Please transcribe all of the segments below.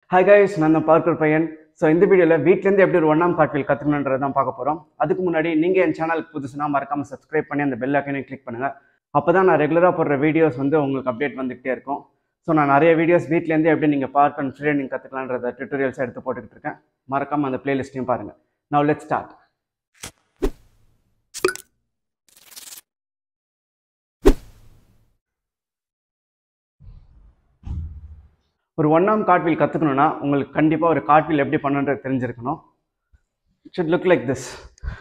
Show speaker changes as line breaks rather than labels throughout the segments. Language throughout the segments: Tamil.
ஹாய் கைஸ் நான் தான் பார்க்கர் பையன் ஸோ இந்த வீடியோவில் வீட்டிலேருந்து எப்படி ஒரு ஒன்றாம் காட்வில் கற்றுக்கணுன்றது தான் பார்க்க போகிறோம் அதுக்கு முன்னாடி நீங்கள் என் சேனலுக்கு புதுசுனா மறக்காமல் சப்ஸ்கிரைப் பண்ணி அந்த பெல் ஐக்கனையும் கிளிக் பண்ணுங்கள் அப்போ தான் நான் ரெகுலராக போடுற வீடியோஸ் வந்து உங்களுக்கு அப்டேட் வந்துகிட்டே இருக்கும் ஸோ நான் நிறைய வீடியோஸ் வீட்டிலேருந்து எப்படி நீங்கள் பார்க் அண்ட் ஃப்ரீ நீங்கள் கற்றுக்கலான்றத டுட்டோரியல்ஸ் எடுத்து போட்டுக்கிட்டு இருக்கேன் மறக்காமல் அந்த பிளேலிஸ்ட்டையும் பாருங்கள் நவ் லெட் ஸ்டார்ட் ஒரு ஒன்றாம் காட்வில் கற்றுக்கணுன்னா உங்களுக்கு கண்டிப்பாக ஒரு காட்வில் எப்படி பண்ணுன்றது தெரிஞ்சிருக்கணும் ஷுட் லுக் லைக் திஸ்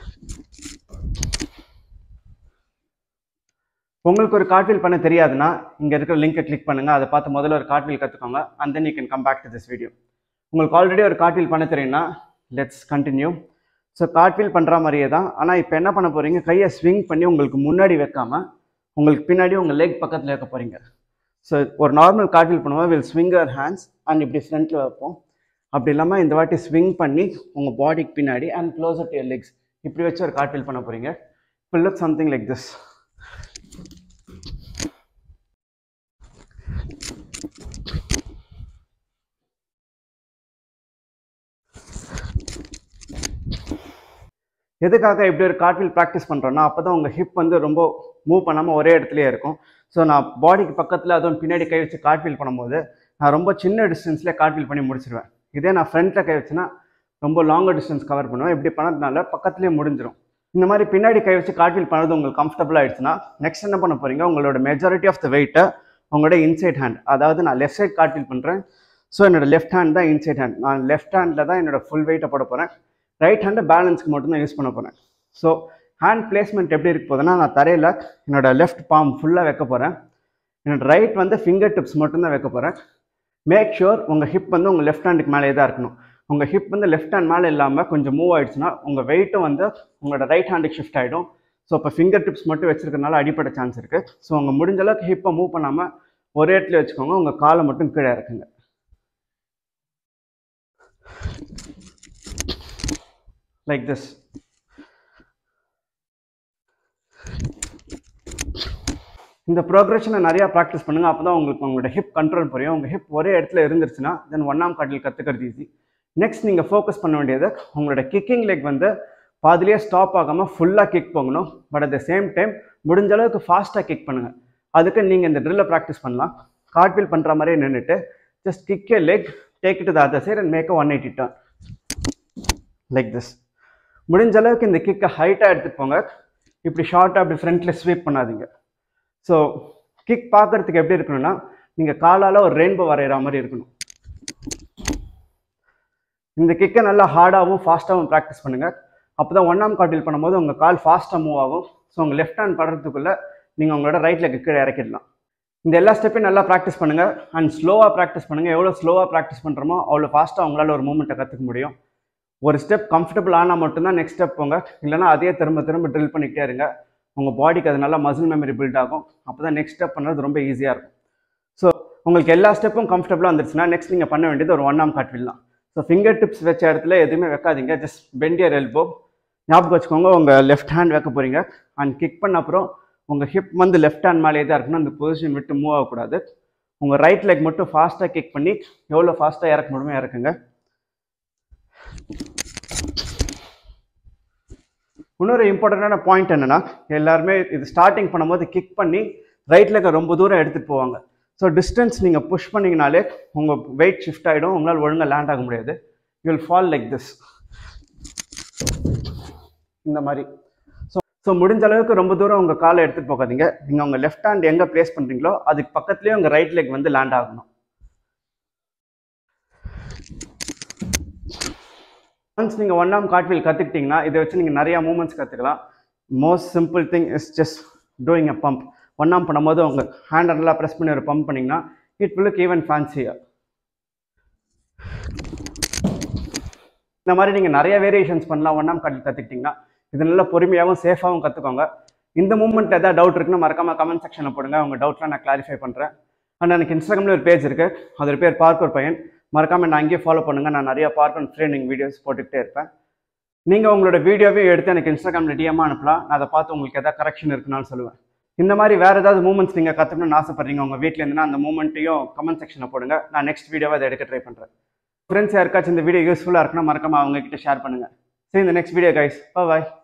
உங்களுக்கு ஒரு காட்வில் பண்ண தெரியாதுன்னா இங்கே இருக்கிற லிங்கை கிளிக் பண்ணுங்கள் அதை பார்த்து முதல்ல ஒரு காட்வில் கற்றுக்கோங்க and then you can come back to this video உங்களுக்கு ஆல்ரெடி ஒரு காட்வில் பண்ண தெரியும்னா லெட்ஸ் கண்டினியூ ஸோ காட்வில் பண்ணுற மாதிரியே தான் ஆனால் இப்போ என்ன பண்ண போகிறீங்க கையை ஸ்விங் பண்ணி உங்களுக்கு முன்னாடி வைக்காமல் உங்களுக்கு பின்னாடி உங்கள் லெக் பக்கத்தில் வைக்க போகிறீங்க ஸோ ஒரு நார்மல் கார்ட்வில் பண்ணுவோம் we'll swing our hands and இப்படி ஃப்ரண்ட்டில் வைப்போம் அப்படி இல்லாமல் இந்த வாட்டி ஸ்விங் பண்ணி உங்கள் பாடிக்கு பின்னாடி and closer to your legs இப்படி வச்சு ஒரு கார்ட்வில் பண்ண போகிறீங்க இப்போ லுக் சம்திங் லைக் திஸ் எதுக்காக இப்படி ஒரு கார்ட்வில் ப்ராக்டிஸ் பண்ணுறோன்னா அப்போ தான் உங்கள் ஹிப் வந்து ரொம்ப மூவ் பண்ணாமல் ஒரே இடத்துலயே இருக்கும் ஸோ நான் பாடிக்கு பக்கத்தில் அதுவும் பின்னாடி கை வச்சு கார்ட்வில் பண்ணும்போது நான் ரொம்ப சின்ன டிஸ்டன்ஸ்லேயே கார்ட்வில் பண்ணி முடிச்சிருவேன் இதே நான் ஃப்ரண்ட்டில் கை வச்சுன்னா ரொம்ப லாங்கர் டிஸ்டன்ஸ் கவர் பண்ணுவேன் இப்படி பண்ணதுனால பக்கத்துலேயே முடிஞ்சிடும் இந்த மாதிரி பின்னாடி கை வச்சு கார்ட்வில் பண்ணது உங்களுக்கு கம்ஃபர்டபுள் ஆயிடுச்சுன்னா நெக்ஸ்ட் என்ன பண்ண போறீங்க உங்களோட மெஜாரிட்டி ஆஃப் த வெயிட்டை உங்களோட இன்சைட் ஹேண்ட் அதாவது நான் லெஃப்ட் சைட் கார்ட்வில் பண்ணுறேன் ஸோ என்னோட லெஃப்ட் ஹேண்ட் தான் இன்சைட் ஹேண்ட் நான் லெஃப்ட் ஹேண்டில் தான் என்னோட ஃபுல் வெயிட்டை போட போகிறேன் ரைட் ஹேண்டை பேலன்ஸ்க்கு மட்டும்தான் யூஸ் பண்ண போகிறேன் ஸோ ஹேண்ட் பிளேஸ்மெண்ட் எப்படி இருக்க போகுதுன்னா நான் தரையில் என்னோட லெஃப்ட் பாம் ஃபுல்லாக வைக்க போகிறேன் என்னோட ரைட் வந்து ஃபிங்கர் டிப்ஸ் மட்டும்தான் வைக்க போகிறேன் மேக் ஷுர் உங்கள் ஹிப் வந்து உங்கள் லெஃப்ட் ஹேண்டுக்கு மேலே தான் இருக்கணும் உங்கள் ஹிப் வந்து லெஃப்ட் ஹேண்ட் மேலே இல்லாமல் கொஞ்சம் மூவ் ஆயிடுச்சுன்னா உங்கள் வெயிட்டும் வந்து உங்களோட ரைட் ஹேண்டுக்கு ஷிஃப்ட் ஆகிடும் ஸோ இப்போ ஃபிங்கர் டிப்ஸ் மட்டும் வச்சிருக்கனால அடிப்படை சான்ஸ் இருக்குது ஸோ உங்கள் முடிஞ்ச அளவுக்கு ஹிப்பை மூவ் பண்ணாமல் ஒரே இடத்துல வச்சுக்கோங்க உங்கள் காலை மட்டும் கீழே இருக்குங்க லைக் திஸ் இந்த ப்ரோக்ரஷனை நிறையா ப்ராக்டிஸ் பண்ணுங்கள் அப்போ தான் உங்களுக்கு உங்களோட ஹிப் கண்ட்ரோல் புரியும் உங்கள் ஹிப் ஒரே இடத்துல இருந்துருச்சுன்னா தென் ஒன்றாம் காட்டில் கற்றுக்கிறது ஈஸி நெக்ஸ்ட் நீங்கள் ஃபோக்கஸ் பண்ண வேண்டியது உங்களோட கிக்கிங் லெக் வந்து பாதிலேயே ஸ்டாப் ஆகாமல் ஃபுல்லாக கிக் போகணும் but at the same time முடிஞ்ச அளவுக்கு ஃபாஸ்ட்டாக கிக் பண்ணுங்கள் அதுக்கு நீங்கள் இந்த ட்ரில்லை ப்ராக்டிஸ் பண்ணலாம் கார்ட்வில் பண்ணுற மாதிரியே நின்றுட்டு just kick a leg take it the other side and make one eighty turn like this முடிஞ்ச அளவுக்கு இந்த கிக்கை ஹைட்டாக எடுத்துகிட்டு போங்க இப்படி ஷார்ட்டாக அப்படி ஃப்ரண்ட்டில் ஸ்வீப் பண்ணாதீங்க ஸோ கிக் பார்க்குறதுக்கு எப்படி இருக்கணும்னா நீங்கள் காலால் ஒரு ரெயின்போ வரைகிற மாதிரி இருக்கணும் இந்த கிக்கை நல்லா ஹார்டாகவும் ஃபாஸ்ட்டாகவும் ப்ராக்டிஸ் பண்ணுங்கள் அப்போ தான் ஒன்றாம் காட்டில் பண்ணும்போது உங்கள் கால் ஃபாஸ்ட்டாக மூவ் ஆகும் ஸோ உங்கள் லெஃப்ட் ஹேண்ட் படுறதுக்குள்ளே நீங்கள் உங்களோட ரைட் லெக் கீழே இறக்கிடலாம் இந்த எல்லா ஸ்டெப்பையும் நல்லா ப்ராக்டிஸ் பண்ணுங்கள் அண்ட் ஸ்லோவாக ப்ராக்டிஸ் பண்ணுங்கள் எவ்வளோ ஸ்லோவாக ப்ராக்டிஸ் பண்ணுறோமோ அவ்வளோ ஃபாஸ்ட்டாக உங்களால் ஒரு மூமெண்ட்டை கற்றுக்க முடியும் ஒரு ஸ்டெப் கம்ஃபர்டபுள் ஆனால் மட்டும்தான் நெக்ஸ்ட் ஸ்டெப் போங்க இல்லைனா அதே திரும்ப திரும்ப ட்ரில் பண்ணிக்கிட்டே இருங்க உங்கள் பாடிக்கு அது நல்லா மசில் மெமரி பில்ட் ஆகும் அப்போ தான் நெக்ஸ்ட் ஸ்டெப் பண்ணுறது ரொம்ப ஈஸியாக இருக்கும் ஸோ உங்களுக்கு எல்லா ஸ்டெப்பும் கம்ஃபர்டபுளாக வந்துருச்சுன்னா நெக்ஸ்ட் நீங்கள் பண்ண வேண்டியது ஒரு ஒன் ஆம் காட்வில் தான் ஸோ ஃபிங்கர் டிப்ஸ் வச்ச இடத்துல எதுவுமே வைக்காதீங்க ஜஸ்ட் பெண்டியர் எல்போ ஞாபகம் வச்சுக்கோங்க உங்கள் லெஃப்ட் ஹேண்ட் வைக்க போகிறீங்க அண்ட் கிக் பண்ண அப்புறம் உங்கள் ஹிப் வந்து லெஃப்ட் ஹேண்ட் மேலே தான் இருக்கணும் அந்த பொசிஷன் விட்டு மூவ் ஆகக்கூடாது உங்கள் ரைட் லெக் மட்டும் ஃபாஸ்ட்டாக கிக் பண்ணி எவ்வளோ ஃபாஸ்ட்டாக இறக்க முடியுமோ இறக்குங்க இன்னொரு இம்பார்ட்டண்ட்டான பாயிண்ட் என்னென்னா எல்லாருமே இது ஸ்டார்டிங் பண்ணும்போது கிக் பண்ணி ரைட் லெக்கை ரொம்ப தூரம் எடுத்துகிட்டு போவாங்க ஸோ டிஸ்டன்ஸ் நீங்கள் புஷ் பண்ணிங்கனாலே உங்கள் வெயிட் ஷிஃப்ட் ஆகிடும் உங்களால் ஒழுங்காக லேண்ட் ஆக முடியாது you will fall like this இந்த மாதிரி ஸோ ஸோ முடிஞ்ச அளவுக்கு ரொம்ப தூரம் உங்கள் காலை எடுத்துகிட்டு போகாதீங்க நீங்கள் உங்கள் லெஃப்ட் ஹேண்ட் எங்கே ப்ளேஸ் பண்ணுறீங்களோ அதுக்கு பக்கத்துலேயே உங்கள் ரைட் லெக் வந்து லேண்ட் ஆகணும் ஒன்ஸ் நீங்கள் ஒன்றாம் காட்வில் கற்றுக்கிட்டிங்கன்னா இதை வச்சு நீங்கள் நிறையா மூமெண்ட்ஸ் கற்றுக்கலாம் most simple thing is just doing a bump ஒன்றாம் பண்ணும்போது உங்கள் ஹேண்ட் நல்லா ப்ரெஸ் பண்ணி ஒரு பம்ப் பண்ணிங்கன்னா இட் வில் லுக் ஈவன் ஃபேன்சியாக இந்த மாதிரி நீங்கள் நிறைய வேரியேஷன்ஸ் பண்ணலாம் ஒன்றாம் காட்டில் கற்றுக்கிட்டிங்கன்னா இது நல்லா பொறுமையாகவும் சேஃபாகவும் கற்றுக்கோங்க இந்த மூமெண்ட் ஏதாவது டவுட் இருக்குன்னா மறக்காமல் கமெண்ட் செக்ஷனில் போடுங்க உங்கள் டவுட்லாம் நான் கிளாரிஃபை பண்ணுறேன் அண்ட் எனக்கு இன்ஸ்டாகிராமில் ஒரு பேஜ் இருக்குது அதோட பேர் பார்க்கர் பையன் மறக்காமல் நான் அங்கேயே ஃபாலோ பண்ணுங்கள் நான் நிறைய பார்க் அண்ட் ட்ரைனிங் வீடியோஸ் போட்டுக்கிட்டே இருப்பேன் நீங்கள் உங்களோட வீடியோவே எடுத்து எனக்கு இன்ஸ்டாகிராமில் டிஎம்மாக அனுப்பலாம் நான் அதை பார்த்து உங்களுக்கு எதாவது கரெக்ஷன் இருக்குனாலும் சொல்லுவேன் இந்த மாதிரி வேறு ஏதாவது மூமெண்ட்ஸ் நீங்கள் கற்றுக்கணும்னு ஆசைப்படுறீங்க உங்கள் வீட்டில் இருந்துன்னா அந்த மூமெண்ட்டையும் கமெண்ட் செக்ஷனில் போடுங்க நான் நெக்ஸ்ட் வீடியோவை அதை எடுக்க ட்ரை பண்ணுறேன் ஃப்ரெண்ட்ஸ் யாருக்காச்சும் இந்த வீடியோ யூஸ்ஃபுல்லாக இருக்குன்னா மறக்காம அவங்க கிட்ட ஷேர் பண்ணுங்க சரி இந்த நெக்ஸ்ட் வீடியோ கைஸ் பாய்